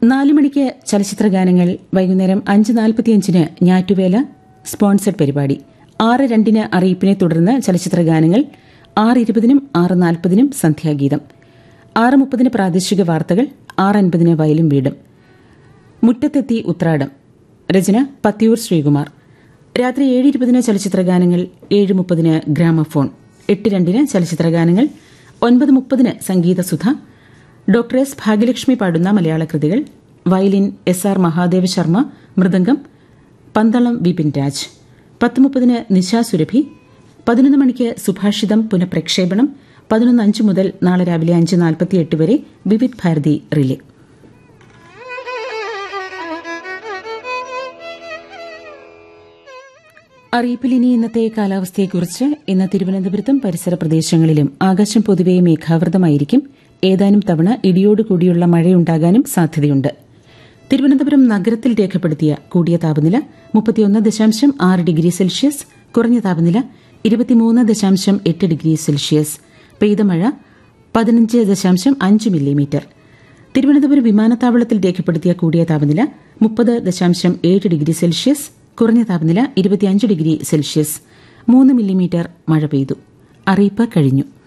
നാല് മണിക്ക് ചലച്ചിത്ര ഗാനങ്ങൾ വൈകുന്നേരം അഞ്ച് നാൽപ്പത്തിയഞ്ചിന് ഞാറ്റുവേല സ്പോൺസർഡ് പരിപാടി ആറ് രണ്ടിന് അറിയിപ്പിനെ തുടർന്ന് ചലച്ചിത്ര ഗാനങ്ങൾ ആറ് ഇരുപതിനും ആറ് നാൽപ്പതിനും സന്ധ്യാഗീതം ആറ് മുപ്പതിന് പ്രാദേശിക വാർത്തകൾ ആറ് അൻപതിന് വയലും വീടും മുറ്റത്തെത്തി ഉത്രാടം രചന പത്തിയൂർ ശ്രീകുമാർ രാത്രി ഏഴ് ഇരുപതിന് ചലച്ചിത്ര ഗാനങ്ങൾ ഏഴ് മുപ്പതിന് ഗ്രാമഫോൺ എട്ട് രണ്ടിന് ചലച്ചിത്ര ഗാനങ്ങൾ ഒൻപത് മുപ്പതിന് സംഗീതസുധ ഡോക്ടർ എസ് ഭാഗ്യലക്ഷ്മി പാടുന്ന മലയാള കൃതികൾ violin S R Mahadeva Sharma mridangam Pandalam Vipin Raj പത്ത് മുപ്പതിന് നിശാ സുരഭി പതിനൊന്ന് മണിക്ക് സുഭാഷിതം പുനഃപ്രക്ഷേപണം പതിനൊന്ന് അഞ്ച് മുതൽ നാളെ രാവിലെ അഞ്ച് നാൽപ്പത്തിയെട്ട് വരെ വിവിധ് ഭാരതി റിലേ അറിയിപ്പിൽ ഇനി ഇന്നത്തെ കാലാവസ്ഥയെക്കുറിച്ച് ഇന്ന് തിരുവനന്തപുരത്തും പരിസര പ്രദേശങ്ങളിലും ആകാശം പൊതുവെ മേഘാവൃതമായിരിക്കും ഏതാനും തവണ ഇടിയോടുകൂടിയുള്ള മഴയുണ്ടാകാനും സാധ്യതയുണ്ട് തിരുവനന്തപുരം നഗരത്തിൽ രേഖപ്പെടുത്തിയ കൂടിയ താപനില മുപ്പത്തിയൊന്ന് ദശാംശം ആറ് ഡിഗ്രി സെൽഷ്യസ് കുറഞ്ഞ താപനില ഇരുപത്തിമൂന്ന് ദശാംശം എട്ട് ഡിഗ്രി സെൽഷ്യസ് പെയ്ത മഴ പതിനഞ്ച് ദശാംശം അഞ്ച് മില്ലിമീറ്റർ തിരുവനന്തപുരം വിമാനത്താവളത്തിൽ രേഖപ്പെടുത്തിയ കൂടിയ താപനില മുപ്പത് ദശാംശം ഏഴ് ഡിഗ്രി സെൽഷ്യസ് കുറഞ്ഞ താപനില ഇരുപത്തിയഞ്ച് ഡിഗ്രി സെൽഷ്യസ് മൂന്ന് മില്ലിമീറ്റർ മഴ പെയ്തു അറിയിപ്പ് കഴിഞ്ഞു